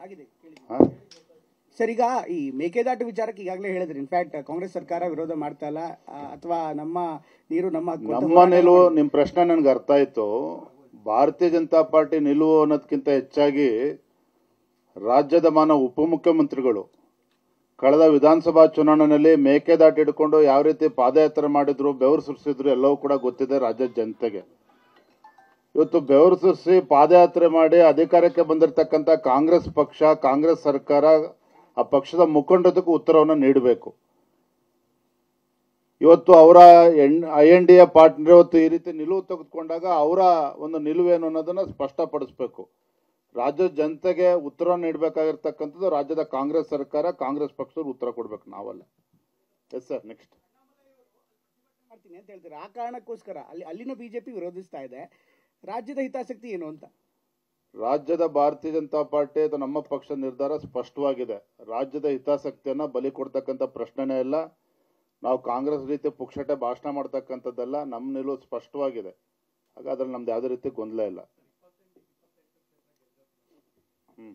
ಆಗಿದೆ ಕೇಳಿ. ಹಾ? ಸರ್ ಈಗ ಈ ಮೇಕೆದಾಟು ವಿಚಾರಕ್ಕೆ ಈಗಾಗಲೇ ಹೇಳಿದ್ರಿ ಇನ್ಫ್ಯಾಕ್ಟ್ ಕಾಂಗ್ರೆಸ್ ಸರ್ಕಾರ ವಿರೋಧ ಮಾಡ್ತಾ ಇಲ್ಲ ಅಥವಾ ನಮ್ಮ ನೀರು ನಮ್ಮ ಹಕ್ಕು ಅಂತ ನಮ್ಮ ಹೋರಾಟ ನಿಲುವು ಮಾಡಿ- ನಿಮ್ ಪ್ರಶ್ನೆ ನನ್ಗೆ ಅರ್ಥ ಆಯ್ತು ಭಾರತೀಯ ಜನತಾ ಪಾರ್ಟಿ ನಿಲುವು ಅನ್ನೋದಕ್ಕಿಂತ ಹೆಚ್ಚಾಗಿ ರಾಜ್ಯದ ಮಾನ ಉಪಮುಖ್ಯಮಂತ್ರಿಗಳು ಕಳೆದ ವಿಧಾನಸಭಾ ಚುನಾವಣೆಯಲ್ಲಿ ಮೇಕೆದಾಟು ಹಿಡ್ಕೊಂಡು ಯಾವ ರೀತಿ ಪಾದಯಾತ್ರೆ ಮಾಡಿದ್ರು ಬೆವರು ಸುರಿಸಿದ್ರು ಎಲ್ಲವೂ ಕೂಡ ಗೊತ್ತಿದೆ ರಾಜ್ಯದ ಜನತೆಗೆ ಇವತ್ತು ಬೆವರು ಸುರಿಸಿ ಪಾದಯಾತ್ರೆ ಮಾಡಿ ಅಧಿಕಾರಕ್ಕೆ ಬಂದಿರತಕ್ಕಂಥ ಕಾಂಗ್ರೆಸ್ ಪಕ್ಷ ಕಾಂಗ್ರೆಸ್ ಸರ್ಕಾರ ಆ ಪಕ್ಷದ ಮುಖಂಡದಕ್ಕೂ ಉತ್ತರವನ್ನು ನೀಡಬೇಕು ಇವತ್ತು ಅವರ I N D A partner ಇವತ್ತು ಈ ರೀತಿ ನಿಲುವು ತೆಗೆದುಕೊಂಡಾಗ ಅವರ ಒಂದು ನಿಲುವೇನು ಅನ್ನೋದನ್ನ ಸ್ಪಷ್ಟಪಡಿಸಬೇಕು ರಾಜ್ಯದ ಜನತೆಗೆ ಉತ್ತರ ನೀಡಬೇಕಾಗಿರ್ತಕ್ಕಂಥದ್ದು ರಾಜ್ಯದ ಕಾಂಗ್ರೆಸ್ ಸರ್ಕಾರ ಕಾಂಗ್ರೆಸ್ ಪಕ್ಷದವ್ರು ಉತ್ತರ ಕೊಡ್ಬೇಕು ನಾವಲ್ಲ ಎಸ್ ಸರ್ ನೆಕ್ಸ್ಟ್ ಮಾಡ್ತೀನಿ ಅಂತ ಹೇಳ್ತೀರಾ ಆ ಕಾರಣಕ್ಕೋಸ್ಕರ ಅಲ್ಲಿ ಅಲ್ಲಿನ ಬಿಜೆಪಿ ವಿರೋಧಿಸ್ತಾ ಇದೆ ರಾಜ್ಯದ ಹಿತಾಸಕ್ತಿ ಏನು ಅಂತ ರಾಜ್ಯದ ಭಾರತೀಯ ಜನತಾ ಪಾರ್ಟಿ ಅಥವಾ ನಮ್ಮ ಪಕ್ಷದ ನಿರ್ಧಾರ ಸ್ಪಷ್ಟವಾಗಿದೆ ರಾಜ್ಯದ ಹಿತಾಸಕ್ತಿಯನ್ನ ಬಲಿ ಕೊಡ್ತಕ್ಕಂಥ ಪ್ರಶ್ನೆನೇ ಇಲ್ಲ ನಾವು ಕಾಂಗ್ರೆಸ್ ರೀತಿ ಪುಕ್ಷಟೆ ಭಾಷಣ ಮಾಡ್ತಕ್ಕಂಥದ್ದಲ್ಲ ನಮ್ಮ ನಿಲುವು ಸ್ಪಷ್ಟವಾಗಿದೆ ಹಾಗಾದ್ರೆ ನಮ್ದು ಯಾವುದೇ ರೀತಿ ಗೊಂದಲ ಇಲ್ಲ ಹ್ಮ್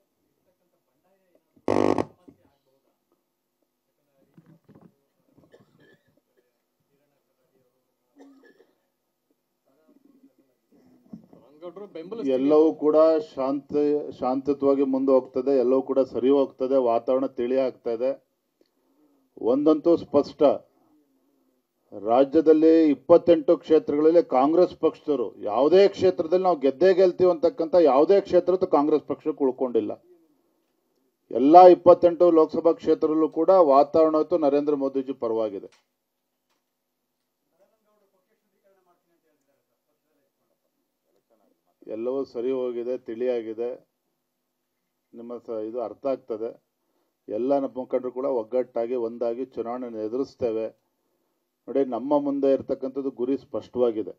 ಎಲ್ಲವೂ ಕೂಡ ಶಾಂತ ಶಾಂತತ್ವವಾಗಿ ಮುಂದೆ ಹೋಗ್ತದೆ ಎಲ್ಲವೂ ಕೂಡ ಸರಿ ಹೋಗ್ತದೆ ವಾತಾವರಣ ತಿಳಿ ಆಗ್ತಾ ಇದೆ ಒಂದಂತೂ ಸ್ಪಷ್ಟ ರಾಜ್ಯದಲ್ಲಿ ಇಪ್ಪತ್ತೆಂಟು ಕ್ಷೇತ್ರಗಳಲ್ಲಿ ಕಾಂಗ್ರೆಸ್ ಪಕ್ಷದವರು ಯಾವುದೇ ಕ್ಷೇತ್ರದಲ್ಲಿ ನಾವು ಗೆದ್ದೇ ಗೆಲ್ತೀವಿ ಅಂತಕ್ಕಂಥ ಯಾವುದೇ ಕ್ಷೇತ್ರದ್ದು ಕಾಂಗ್ರೆಸ್ ಪಕ್ಷಕ್ಕೆ ಉಳ್ಕೊಂಡಿಲ್ಲ ಎಲ್ಲ ಇಪ್ಪತ್ತೆಂಟು ಲೋಕಸಭಾ ಕ್ಷೇತ್ರದಲ್ಲೂ ಕೂಡ ವಾತಾವರಣ ಇವತ್ತು ನರೇಂದ್ರ ಮೋದಿಜಿ ಪರವಾಗಿದೆ ಎಲ್ಲವೂ ಸರಿ ಹೋಗಿದೆ ತಿಳಿಯಾಗಿದೆ ನಿಮ್ಮ ಸ ಇದು ಅರ್ಥ ಆಗ್ತದೆ ಎಲ್ಲ ನಮ್ಮ ಮುಖಂಡರು ಕೂಡ ಒಗ್ಗಟ್ಟಾಗಿ ಒಂದಾಗಿ ಚುನಾವಣೆ ಎದುರಿಸ್ತೇವೆ ನೋಡಿ ನಮ್ಮ ಮುಂದೆ ಇರತಕ್ಕಂಥದ್ದು ಗುರಿ ಸ್ಪಷ್ಟವಾಗಿದೆ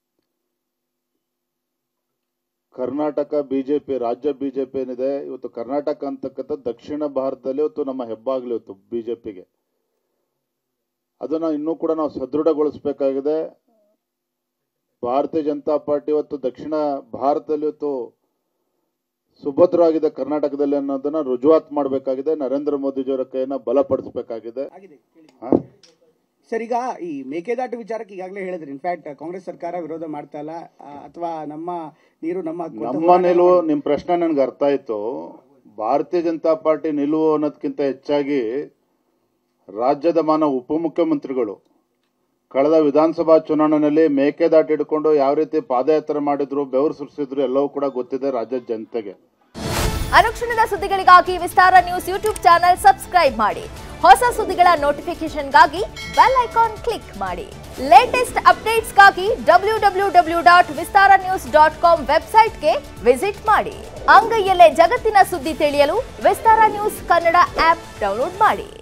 ಕರ್ನಾಟಕ ಬಿಜೆಪಿ ರಾಜ್ಯ ಬಿಜೆಪಿ ಏನಿದೆ ಇವತ್ತು ಕರ್ನಾಟಕ ಅಂತಕ್ಕಂಥ ದಕ್ಷಿಣ ಭಾರತದಲ್ಲಿ ಇವತ್ತು ನಮ್ಮ ಹೆಬ್ಬಾಗ್ಲಿ ಇವತ್ತು ಬಿಜೆಪಿಗೆ ಅದನ್ನ ಇನ್ನೂ ಕೂಡ ನಾವು ಸದೃಢಗೊಳಿಸಬೇಕಾಗಿದೆ ಭಾರತೀಯ ಜನತಾ ಪಾರ್ಟಿ ಇವತ್ತು ದಕ್ಷಿಣ ಭಾರತದಲ್ಲಿ ಇವತ್ತು ಸುಭದ್ರವಾಗಿದೆ ಕರ್ನಾಟಕದಲ್ಲಿ ಅನ್ನೋದನ್ನ ರುಜುವಾತ್ ಮಾಡಬೇಕಾಗಿದೆ ನರೇಂದ್ರ ಮೋದಿಜಿಯವರ ಕೈಯನ್ನ ಬಲಪಡಿಸಬೇಕಾಗಿದೆ ಆಗಿದೆ ಕೇಳಿ. ಹಾ? ಸರ್ ಈಗ ಈ ಮೇಕೆದಾಟು ವಿಚಾರಕ್ಕೆ ಈಗಾಗಲೇ ಹೇಳಿದ್ರಿ ಇನ್ಫ್ಯಾಕ್ಟ್ ಕಾಂಗ್ರೆಸ್ ಸರ್ಕಾರ ವಿರೋಧ ಮಾಡ್ತಾ ಇಲ್ಲ ಅಥವಾ ನಮ್ಮ ನೀರು ನಮ್ಮ ಹಕ್ಕು ಅಂತ ನಮ್ಮ ಹೋರಾಟ ನಿಲುವು ಮಾಡಿ- ನಿಮ್ ಪ್ರಶ್ನೆ ನನ್ಗೆ ಅರ್ಥ ಆಯ್ತು ಭಾರತೀಯ ಜನತಾ ಪಾರ್ಟಿ ನಿಲುವು ಅನ್ನೋದಕ್ಕಿಂತ ಹೆಚ್ಚಾಗಿ ರಾಜ್ಯದ ಮಾನ ಉಪಮುಖ್ಯಮಂತ್ರಿಗಳು ಕಳೆದ ವಿಧಾನಸಭಾ ಚುನಾವಣೆಯಲ್ಲಿ ಮೇಕೆದಾಟು ಹಿಡ್ಕೊಂಡು ಯಾವ ರೀತಿ ಪಾದಯಾತ್ರೆ ಮಾಡಿದ್ರು ಬೆವರು ಸುರಿಸಿದ್ರು ಎಲ್ಲವೂ ಕೂಡ ಗೊತ್ತಿದೆ ರಾಜ್ಯದ ಜನತೆಗೆ ಅನುಕ್ಷಣದ ಸುದ್ದಿಗಳಿಗಾಗಿ Vistara news YouTube channel subscribe ಮಾಡಿ ಹೊಸ ಸುದ್ದಿಗಳ ನೋಟಿಫಿಕೇಶನ್ಗಾಗಿ ಬೆಲ್ ಐಕಾನ್ ಕ್ಲಿಕ್ ಮಾಡಿ ಲೇಟೆಸ್ಟ್ ಅಪ್ಡೇಟ್ಸ್ಗಾಗಿ W W W dot Vistara news dot com ವೆಬ್ಸೈಟ್ಗೆ ವಿಸಿಟ್ ಮಾಡಿ ಅಂಗೈಯಲ್ಲೇ ಜಗತ್ತಿನ ಸುದ್ದಿ ತಿಳಿಯಲು Vistara news Kannada app download ಮಾಡಿ